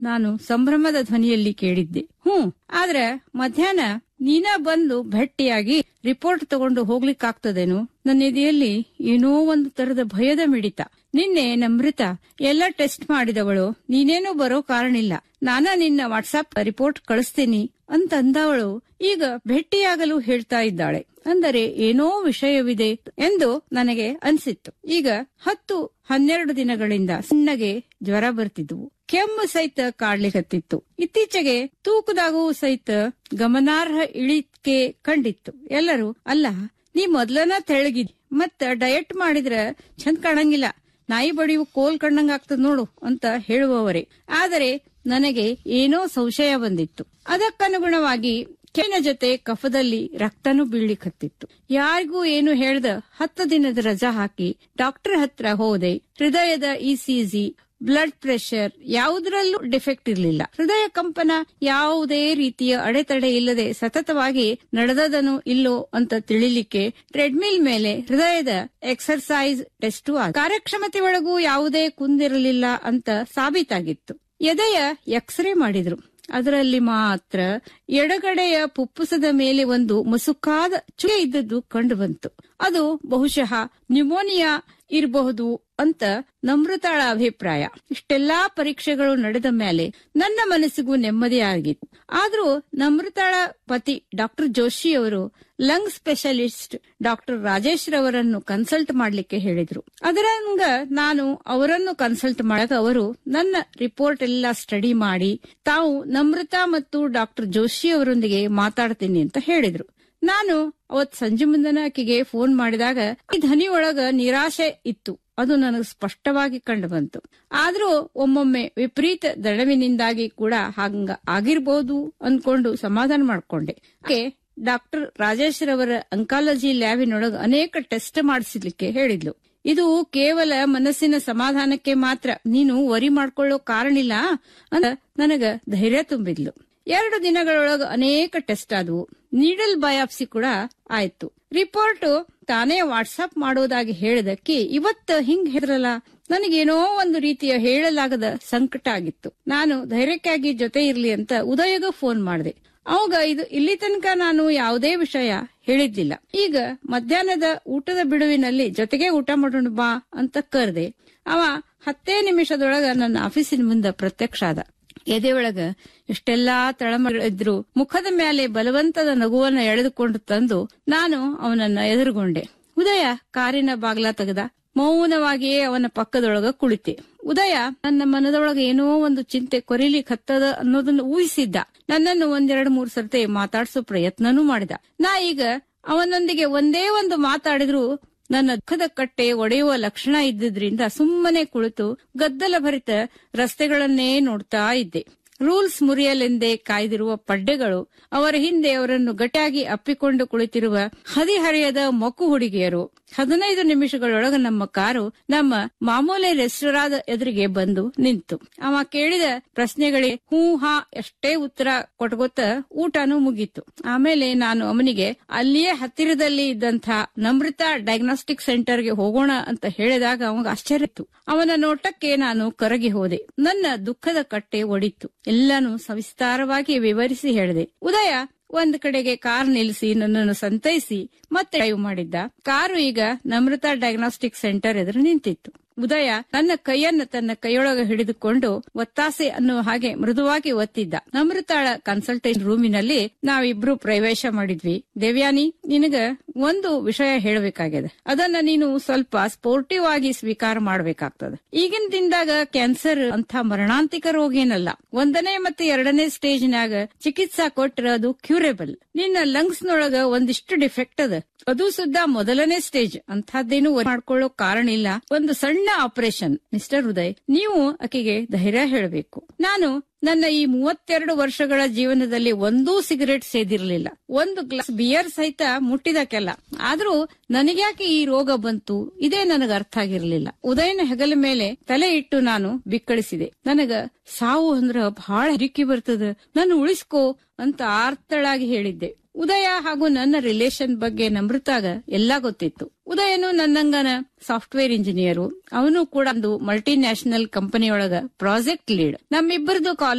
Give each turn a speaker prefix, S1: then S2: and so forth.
S1: ನಾನು ಸಂಭ್ರಮದ ಧ್ವನಿಯಲ್ಲಿ ಕೇಳಿದ್ದೆ ಹ್ಮ್ ಆದ್ರೆ ಮಧ್ಯಾಹ್ನ ನೀನ ಬಂದು ಭೇಟಿಯಾಗಿ ರಿಪೋರ್ಟ್ ತಗೊಂಡು ಹೋಗ್ಲಿಕ್ಕಾಗ್ತದೇನು ನನ್ನ ಎದೆಯಲ್ಲಿ ಏನೋ ಒಂದು ತರದ ಭಯದ ಮಿಡಿತ ನಿನ್ನೆ ನಮೃತ ಎಲ್ಲ ಟೆಸ್ಟ್ ಮಾಡಿದವಳು ನೀನೇನು ಬರೋ ಕಾರಣಿಲ್ಲ ನಾನ ನಿನ್ನ ವಾಟ್ಸಾಪ್ ರಿಪೋರ್ಟ್ ಕಳಿಸ್ತೀನಿ ಅಂತ ಅಂದವಳು ಈಗ ಭೇಟಿಯಾಗಲು ಹೇಳ್ತಾ ಇದ್ದಾಳೆ ಅಂದರೆ ಏನೋ ವಿಷಯವಿದೆ ಎಂದು ನನಗೆ ಅನ್ಸಿತ್ತು ಈಗ ಹತ್ತು ಹನ್ನೆರಡು ದಿನಗಳಿಂದ ಸಣ್ಣಗೆ ಜ್ವರ ಬರ್ತಿದ್ವು ಕೆಮ್ಮು ಸಹಿತ ಕಾಡ್ಲಿಕತ್ತಿತ್ತು ಇತ್ತೀಚೆಗೆ ತೂಕದಾಗೂ ಸಹಿತ ಗಮನಾರ್ಹ ಇಳಿಕೆ ಕಂಡಿತ್ತು ಎಲ್ಲರೂ ಅಲ್ಲ ನೀ ಮೊದ್ಲನ ತೆಳಗಿದ್ ಮತ್ತ ಡಯಟ್ ಮಾಡಿದ್ರ ಚಂದ ಕಾಣಂಗಿಲ್ಲ ನಾಯಿ ಬಡಿಯು ಕೋಲ್ ಕಂಡಂಗ ಆಗ್ತದ ನೋಡು ಅಂತ ಹೇಳುವವರೇ ಆದರೆ ನನಗೆ ಏನೋ ಸಂಶಯ ಬಂದಿತ್ತು ಅದಕ್ಕನುಗುಣವಾಗಿ ಕೆನ ಜೊತೆ ಕಫದಲ್ಲಿ ರಕ್ತನೂ ಬೀಳ್ಲಿಕತ್ತಿತ್ತು ಯಾರಿಗೂ ಏನು ಹೇಳ್ದ ಹತ್ತು ದಿನದ ರಜಾ ಹಾಕಿ ಡಾಕ್ಟರ್ ಹತ್ರ ಹೋದೆ ಹೃದಯದ ಇಸಿಜಿ ಬ್ಲಡ್ ಪ್ರೆಷರ್ ಯಾವುದರಲ್ಲೂ ಡಿಫೆಕ್ಟ್ ಇರಲಿಲ್ಲ ಹೃದಯ ಕಂಪನ ಯಾವುದೇ ರೀತಿಯ ಅಡೆತಡೆ ಇಲ್ಲದೆ ಸತತವಾಗಿ ನಡೆದದನು ಇಲ್ಲೋ ಅಂತ ತಿಳಿಲಿಕ್ಕೆ ಟ್ರೆಡ್ಮಿಲ್ ಮೇಲೆ ಹೃದಯದ ಎಕ್ಸರ್ಸೈಸ್ ಟೆಸ್ಟ್ ಕಾರ್ಯಕ್ಷಮತೆ ಒಳಗೂ ಯಾವುದೇ ಕುಂದಿರಲಿಲ್ಲ ಅಂತ ಸಾಬೀತಾಗಿತ್ತು ಎದೆಯ ಎಕ್ಸ್ರೇ ಮಾಡಿದ್ರು ಅದರಲ್ಲಿ ಮಾತ್ರ ಎಡಗಡೆಯ ಪುಪ್ಪುಸದ ಮೇಲೆ ಒಂದು ಮುಸುಕಾದ ಚುಕ್ಕೆ ಇದ್ದದ್ದು ಕಂಡು ಬಂತು ಅದು ಬಹುಶಃ ನ್ಯೂಮೋನಿಯಾ ಇರಬಹುದು ಅಂತ ನಮೃತಾಳ ಅಭಿಪ್ರಾಯ ಇಷ್ಟೆಲ್ಲಾ ಪರೀಕ್ಷೆಗಳು ನಡೆದ ಮೇಲೆ ನನ್ನ ಮನಸ್ಸಿಗೂ ನೆಮ್ಮದಿಯಾಗಿತ್ತು ಆದ್ರೂ ನಮೃತಾಳ ಪತಿ ಡಾಕ್ಟರ್ ಜೋಶಿ ಅವರು ಲಂಗ್ ಸ್ಪೆಷಲಿಸ್ಟ್ ಡಾಕ್ಟರ್ ರಾಜೇಶ್ ರವರನ್ನು ಕನ್ಸಲ್ಟ್ ಮಾಡ್ಲಿಕ್ಕೆ ಹೇಳಿದ್ರು ಅದರಂಗ ನಾನು ಅವರನ್ನು ಕನ್ಸಲ್ಟ್ ಮಾಡಕ ಅವರು ನನ್ನ ರಿಪೋರ್ಟ್ ಎಲ್ಲ ಸ್ಟಡಿ ಮಾಡಿ ತಾವು ನಮೃತಾ ಮತ್ತು ಡಾಕ್ಟರ್ ಜೋಶಿ ಅವರೊಂದಿಗೆ ಮಾತಾಡ್ತೀನಿ ಅಂತ ಹೇಳಿದ್ರು ನಾನು ಅವತ್ ಸಂಜೆ ಮುಂದನ ಆಕೆಗೆ ಫೋನ್ ಮಾಡಿದಾಗ ಈ ಧ್ವನಿ ಒಳಗ ನಿರಾಶೆ ಇತ್ತು ಅದು ನನಗೆ ಸ್ಪಷ್ಟವಾಗಿ ಕಂಡು ಬಂತು ಆದ್ರೂ ಒಮ್ಮೊಮ್ಮೆ ವಿಪರೀತ ದಳವಿನಿಂದಾಗಿ ಕೂಡ ಹಂಗ ಆಗಿರ್ಬೋದು ಅನ್ಕೊಂಡು ಸಮಾಧಾನ ಮಾಡ್ಕೊಂಡೆ ಆಕೆ ಡಾಕ್ಟರ್ ರಾಜೇಶ್ ರವರ ಅಂಕಾಲಜಿ ಲ್ಯಾಬಿನೊಳಗ ಅನೇಕ ಟೆಸ್ಟ್ ಮಾಡಿಸ್ಲಿಕ್ಕೆ ಹೇಳಿದ್ಲು ಇದು ಕೇವಲ ಮನಸ್ಸಿನ ಸಮಾಧಾನಕ್ಕೆ ಮಾತ್ರ ನೀನು ವರಿ ಮಾಡ್ಕೊಳ್ಳೋ ಕಾರಣಿಲ್ಲ ಅಂತ ನನಗ ಧೈರ್ಯ ತುಂಬಿದ್ಲು ಎರಡು ದಿನಗಳೊಳಗ ಅನೇಕ ಟೆಸ್ಟ್ ಆದವು ನೀಡಲ್ ಬಯಾಪ್ಸಿ ಕೂಡ ಆಯ್ತು ರಿಪೋರ್ಟ್ ತಾನೇ ವಾಟ್ಸ್ಆಪ್ ಮಾಡೋದಾಗಿ ಹೇಳಿದಕ್ಕೆ ಇವತ್ತ ಹಿಂಗ್ ಹೆದ್ರಲ್ಲ ನನಗೇನೋ ಒಂದು ರೀತಿಯ ಹೇಳಲಾಗದ ಸಂಕಟ ಆಗಿತ್ತು ನಾನು ಧೈರ್ಯಕ್ಕಾಗಿ ಜೊತೆ ಇರ್ಲಿ ಅಂತ ಉದಯಗ ಫೋನ್ ಮಾಡಿದೆ ಅವಾಗ ಇದು ಇಲ್ಲಿ ತನಕ ನಾನು ಯಾವುದೇ ವಿಷಯ ಹೇಳಿದ್ದಿಲ್ಲ ಈಗ ಮಧ್ಯಾಹ್ನದ ಊಟದ ಬಿಡುವಿನಲ್ಲಿ ಜೊತೆಗೆ ಊಟ ಮಾಡೋಣ ಬಾ ಅಂತ ಕರೆದೆ ಅವ ಹತ್ತೇ ನಿಮಿಷದೊಳಗ ನನ್ನ ಆಫೀಸಿನ ಮುಂದೆ ಪ್ರತ್ಯಕ್ಷ ಆದ ಎದೆ ಒಳಗ ಎಷ್ಟೆಲ್ಲಾ ತಳಮಳಿದ್ರು ಮುಖದ ಮೇಲೆ ಬಲವಂತದ ನಗುವನ್ನ ಎಳೆದುಕೊಂಡು ತಂದು ನಾನು ಅವನನ್ನ ಎದುರುಗೊಂಡೆ ಉದಯ ಕಾರಿನ ಬಾಗ್ಲ ತೆಗೆದ ಮೌನವಾಗಿಯೇ ಅವನ ಪಕ್ಕದೊಳಗ ಕುಳಿತೆ ಉದಯ ನನ್ನ ಮನದೊಳಗ ಏನೋ ಒಂದು ಚಿಂತೆ ಕೊರಿಲಿಕ್ ಹತ್ತದ ಅನ್ನೋದನ್ನ ಊಹಿಸಿದ್ದ ನನ್ನನ್ನು ಒಂದೆರಡು ಮೂರು ಸರ್ತಿ ಮಾತಾಡ್ಸೋ ಪ್ರಯತ್ನನೂ ಮಾಡಿದ ನಾ ಈಗ ಅವನೊಂದಿಗೆ ಒಂದೇ ಒಂದು ಮಾತಾಡಿದ್ರು ನನ್ನ ದುಃಖದ ಕಟ್ಟೆ ಒಡೆಯುವ ಲಕ್ಷಣ ಇದ್ದಿದ್ರಿಂದ ಸುಮ್ಮನೆ ಕುಳಿತು ಗದ್ದಲ ಭರಿತ ರಸ್ತೆಗಳನ್ನೇ ನೋಡ್ತಾ ಇದ್ದೆ ರೂಲ್ಸ್ ಮುರಿಯಲೆಂದೇ ಕಾಯ್ದಿರುವ ಪಡ್ಡೆಗಳು ಅವರ ಹಿಂದೆ ಅವರನ್ನು ಗಟ್ಟಿಯಾಗಿ ಅಪ್ಪಿಕೊಂಡು ಕುಳಿತಿರುವ ಹದಿಹರೆಯದ ಮಕ್ಕು ಹುಡುಗಿಯರು ಹದಿನೈದು ನಿಮಿಷಗಳೊಳಗ ನಮ್ಮ ಕಾರು ನಮ್ಮ ಮಾಮೂಲಿ ರೆಸ್ಟೋರಾದ ಎದುರಿಗೆ ಬಂದು ನಿಂತು ಅವ ಕೇಳಿದ ಪ್ರಶ್ನೆಗಳಿಗೆ ಹೂ ಹಾ ಎಷ್ಟೇ ಉತ್ತರ ಕೊಟ್ಗೊತ್ತ ಊಟನೂ ಮುಗೀತು ಆಮೇಲೆ ನಾನು ಅವನಿಗೆ ಅಲ್ಲಿಯೇ ಹತ್ತಿರದಲ್ಲಿ ಇದ್ದಂಥ ನಮೃತ ಡಯಾಗ್ನೋಸ್ಟಿಕ್ ಸೆಂಟರ್ಗೆ ಹೋಗೋಣ ಅಂತ ಹೇಳಿದಾಗ ಅವಾಗ ಆಶ್ಚರ್ಯ ಇತ್ತು ಅವನ ನೋಟಕ್ಕೆ ನಾನು ಕರಗಿ ಹೋದೆ ನನ್ನ ದುಃಖದ ಕಟ್ಟೆ ಒಡಿತು ಎಲ್ಲಾನು ಸವಿಸ್ತಾರವಾಗಿ ವಿವರಿಸಿ ಹೇಳಿದೆ ಉದಯ ಒಂದ್ ಕಡೆಗೆ ಕಾರ್ ನಿಲ್ಲಿಸಿ ನನ್ನನ್ನು ಸಂತೈಸಿ ಮತ್ತೆ ಡ್ರೈವ್ ಮಾಡಿದ್ದ ಕಾರು ಈಗ ನಮೃತ ಡಯಾಗ್ನೋಸ್ಟಿಕ್ ಸೆಂಟರ್ ಎದುರು ನಿಂತಿತ್ತು ಉದಯ ನನ್ನ ಕೈಯನ್ನು ತನ್ನ ಕೈಯೊಳಗೆ ಹಿಡಿದುಕೊಂಡು ಒತ್ತಾಸೆ ಅನ್ನುವ ಹಾಗೆ ಮೃದುವಾಗಿ ಒತ್ತಿದ್ದ ನಮೃತಾಳ ಕನ್ಸಲ್ಟೇಷನ್ ರೂಮಿನಲ್ಲಿ ನಾವಿಬ್ರು ಪ್ರವೇಶ ಮಾಡಿದ್ವಿ ದೇವ್ಯಾನಿ ನಿನಗ ಒಂದು ವಿಷಯ ಹೇಳಬೇಕಾಗಿದೆ ಅದನ್ನ ನೀನು ಸ್ವಲ್ಪ ಸ್ಪೋರ್ಟಿವ್ ಆಗಿ ಸ್ವೀಕಾರ ಮಾಡ್ಬೇಕಾಗ್ತದೆ ಈಗಿನ ದಿನದಾಗ ಕ್ಯಾನ್ಸರ್ ಅಂತ ಮರಣಾಂತಿಕ ರೋಗ ಏನಲ್ಲ ಒಂದನೇ ಮತ್ತೆ ಎರಡನೇ ಸ್ಟೇಜ್ನಾಗ ಚಿಕಿತ್ಸಾ ಕೊಟ್ರ ಅದು ಕ್ಯೂರೇಬಲ್ ನಿನ್ನ ಲಂಗ್ಸ್ ನೊಳಗ ಒಂದಿಷ್ಟು ಡಿಫೆಕ್ಟ್ ಅದ ಅದು ಸುದ್ದ ಮೊದಲನೇ ಸ್ಟೇಜ್ ಅಂತಹದ್ದೇನು ಮಾಡ್ಕೊಳ್ಳೋ ಕಾರಣ ಇಲ್ಲ ಒಂದು ಸಣ್ಣ ಆಪರೇಷನ್ ಮಿಸ್ಟರ್ ಉದಯ್ ನೀವು ಆಕೆಗೆ ಧೈರ್ಯ ಹೇಳಬೇಕು ನಾನು ನನ್ನ ಈ ಮೂವತ್ತೆರಡು ವರ್ಷಗಳ ಜೀವನದಲ್ಲಿ ಒಂದೂ ಸಿಗರೇಟ್ ಸೇದಿರ್ಲಿಲ್ಲ ಒಂದು ಗ್ಲಾಸ್ ಬಿಯರ್ ಸಹಿತ ಮುಟ್ಟಿದಕ್ಕೆಲ್ಲ ಆದ್ರೂ ನನಗ್ಯಾಕೆ ಈ ರೋಗ ಬಂತು ಇದೇ ನನಗ ಅರ್ಥ ಆಗಿರ್ಲಿಲ್ಲ ಉದಯನ ಹೆಗಲ ಮೇಲೆ ತಲೆ ಇಟ್ಟು ನಾನು ಬಿಕ್ಕಳಿಸಿದೆ ನನಗ ಸಾವು ಅಂದ್ರ ಬಹಳ ಹಿರಿಕಿ ಬರ್ತದ ನನ್ನ ಉಳಿಸ್ಕೋ ಅಂತ ಆರ್ತಳಾಗಿ ಹೇಳಿದ್ದೆ ಉದಯ ಹಾಗೂ ನನ್ನ ರಿಲೇಶನ್ ಬಗ್ಗೆ ನಮೃತಾಗ ಎಲ್ಲಾ ಗೊತ್ತಿತ್ತು ಉದಯನು ನನ್ನಂಗನ ಸಾಫ್ಟ್ವೇರ್ ಇಂಜಿನಿಯರು ಅವನು ಕೂಡ ಒಂದು ಮಲ್ಟಿ ನ್ಯಾಷನಲ್ ಕಂಪನಿಯೊಳಗ ಪ್ರಾಜೆಕ್ಟ್ ಲೀಡ್ ನಮ್ಮಿಬ್ಬರದು ಕಾಲೇಜ್